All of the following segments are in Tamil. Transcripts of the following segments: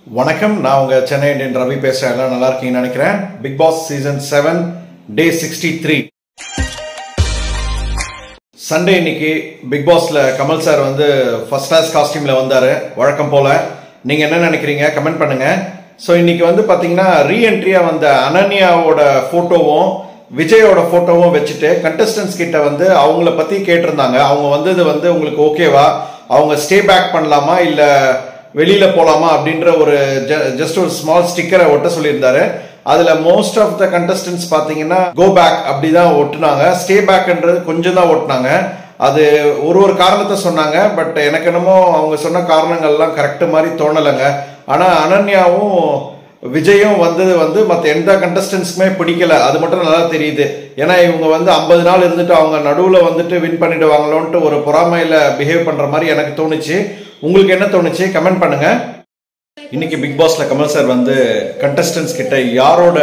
வணக்கம் நான் உங்க சென்னை இந்தியன் ரவி பேசுறேன் எல்லாம் நல்லா இருக்கீங்கன்னு நினைக்கிறேன் Bigg Boss season seven day sixty three Sunday இன்னைக்கு பிக் பாஸ்ல கமல் சார் வந்து ஃபர்ஸ்ட் கிளாஸ் காஸ்டியூம்ல வந்தாரு வழக்கம் போல நீங்க என்ன நினைக்கிறீங்க கமெண்ட் பண்ணுங்க ஸோ இன்னைக்கு வந்து பாத்தீங்கன்னா ரீஎன்ட்ரியா வந்த அனன்யாவோட போட்டோவும் விஜயோட போட்டோவும் வச்சுட்டு கண்டஸ்டன்ஸ் கிட்ட வந்து அவங்கள பத்தி கேட்டிருந்தாங்க அவங்க வந்தது வந்து உங்களுக்கு ஓகேவா அவங்க ஸ்டே பேக் பண்ணலாமா இல்ல வெளியில போலாமா அப்படின்ற ஒரு ஜஸ்ட் ஒரு ஸ்மால் ஸ்டிக்கரை ஒட்ட சொல்லியிருந்தாரு அதுல மோஸ்ட் ஆஃப் த கண்டஸ்டன்ஸ் பாத்தீங்கன்னா கோ பேக் அப்படிதான் ஒட்டுனாங்க ஸ்டே பேக்ன்றது கொஞ்சம் தான் ஒட்டினாங்க அது ஒரு ஒரு காரணத்தை சொன்னாங்க பட் எனக்கு என்னமோ அவங்க சொன்ன காரணங்கள்லாம் கரெக்ட் மாதிரி தோணலைங்க ஆனா அனன்யாவும் விஜயும் வந்தது வந்து மற்ற எந்த கண்டஸ்டன்ஸ்க்குமே பிடிக்கல அது மட்டும் நல்லா தெரியுது ஏன்னா இவங்க வந்து ஐம்பது நாள் இருந்துட்டு அவங்க நடுவில் வந்துட்டு வின் பண்ணிடுவாங்களோன்ட்டு ஒரு பொறாமையில பிஹேவ் பண்ற மாதிரி எனக்கு தோணுச்சு உங்களுக்கு என்ன தோணுச்சு கமெண்ட் பண்ணுங்க இன்னைக்கு பிக் பாஸ்ல கமல் சார் வந்து கண்டஸ்டன்ஸ் கிட்ட யாரோட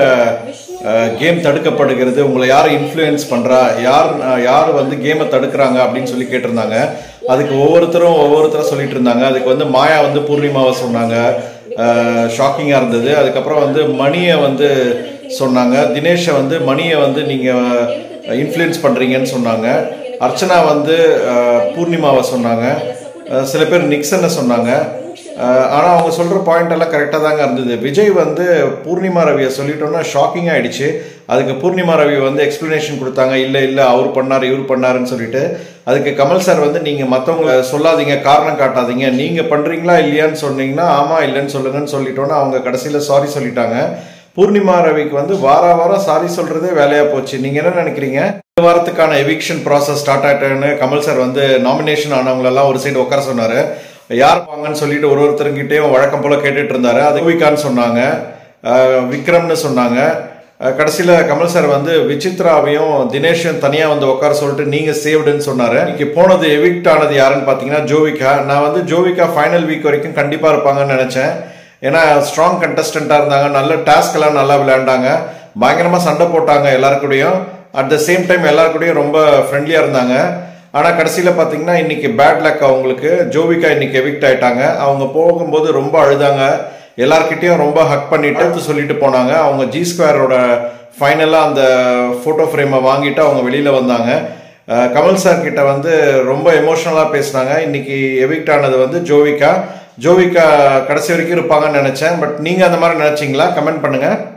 கேம் தடுக்கப்படுகிறது உங்களை யார் இன்ஃப்ளூயன்ஸ் பண்றா யார் அஹ், யார் வந்து கேமை தடுக்கிறாங்க அப்படின்னு சொல்லி கேட்டிருந்தாங்க அதுக்கு ஒவ்வொருத்தரும் ஒவ்வொருத்தரும் சொல்லிட்டு இருந்தாங்க அதுக்கு வந்து மாயா வந்து பூர்ணிமாவை சொன்னாங்க ஷாக்கிங்காக இருந்தது அதுக்கப்புறம் வந்து மணியை வந்து சொன்னாங்க தினேஷை வந்து மணியை வந்து நீங்கள் இன்ஃப்ளூயன்ஸ் பண்ணுறீங்கன்னு சொன்னாங்க அர்ச்சனா வந்து அஹ், பூர்ணிமாவை சொன்னாங்க அஹ், சில பேர் நிக்சனை சொன்னாங்க அஹ், ஆனா அவங்க சொல்ற பாயிண்ட் எல்லாம் கரெக்டா தாங்க இருந்தது விஜய் வந்து பூர்ணிமா ரவியை சொல்லிட்டோம்னா ஷாக்கிங் ஆயிடுச்சு அதுக்கு பூர்ணிமா ரவி வந்து எக்ஸ்பிளனேஷன் கொடுத்தாங்க இல்ல இல்ல அவர் பண்ணாரு இவர் பண்ணாருன்னு சொல்லிட்டு அதுக்கு கமல் சார் வந்து நீங்க மத்தவங்க சொல்லாதீங்க காரணம் காட்டாதீங்க நீங்க பண்றீங்களா இல்லையான்னு சொன்னீங்கன்னா ஆமா இல்லைன்னு சொல்லுங்கன்னு சொல்லிட்டோன்னா அவங்க கடைசியில சாரி சொல்லிட்டாங்க பூர்ணிமா ரவிக்கு வந்து வார வாரம் சாரி சொல்றதே வேலையா போச்சு நீங்க என்ன நினைக்கிறீங்க இந்த வாரத்துக்கான எவிக்ஷன் ப்ராசஸ் ஸ்டார்ட் ஆயிட்டேன்னு கமல் சார் வந்து நாமினேஷன் ஆனவங்களெல்லாம் ஒரு சைடு உட்கார சொன்னாரு யார் வாங்கன்னு சொல்லிட்டு ஒரு ஒருத்தருங்கிட்டயும் வழக்கம் போல கேட்டுட்டு இருந்தாரு அது கோவிகான்னு சொன்னாங்க அஹ் விக்ரம்னு சொன்னாங்க அஹ் கடைசியில கமல் சார் வந்து விசித்ராவையும் தினேஷும் தனியா வந்து உட்கார சொல்லிட்டு நீங்க சேவ்டுன்னு சொன்னாரு இன்னைக்கு போனது எவிக்ட் ஆனது யாருன்னு பாத்தீங்கன்னா ஜோவிகா நான் வந்து ஜோவிகா ஃபைனல் வீக் வரைக்கும் கண்டிப்பா இருப்பாங்கன்னு நினைச்சேன் ஏன்னா ஸ்ட்ராங் கண்டஸ்டண்டா இருந்தாங்க நல்ல டாஸ்க் எல்லாம் நல்லா விளையாண்டாங்க பயங்கரமா சண்டை போட்டாங்க எல்லாருக்கூடயும் அட் த சேம் டைம் எல்லாருக்கூடயும் ரொம்ப ஃப்ரெண்ட்லியா இருந்தாங்க ஆனா கடைசியில பாத்தீங்கன்னா இன்னைக்கு பேட் லக் அவங்களுக்கு ஜோவிகா இன்னைக்கு எவிக்ட் ஆயிட்டாங்க அவங்க போகும்போது ரொம்ப அழுதாங்க எல்லார்கிட்டயும் ரொம்ப ஹக் பண்ணிட்டு அடுத்து சொல்லிட்டு போனாங்க அவங்க ஜி ஸ்கொயரோட ஃபைனலா அந்த போட்டோ ஃப்ரேமை வாங்கிட்டு அவங்க வெளியில வந்தாங்க அஹ் கமல் சார் கிட்ட வந்து ரொம்ப எமோஷனலா பேசினாங்க இன்னைக்கு எவிக்ட் ஆனது வந்து ஜோவிகா ஜோவிகா கடைசி வரைக்கும் இருப்பாங்கன்னு நினைச்சேன் பட் நீங்க அந்த மாதிரி நினைச்சீங்களா கமெண்ட் பண்ணுங்க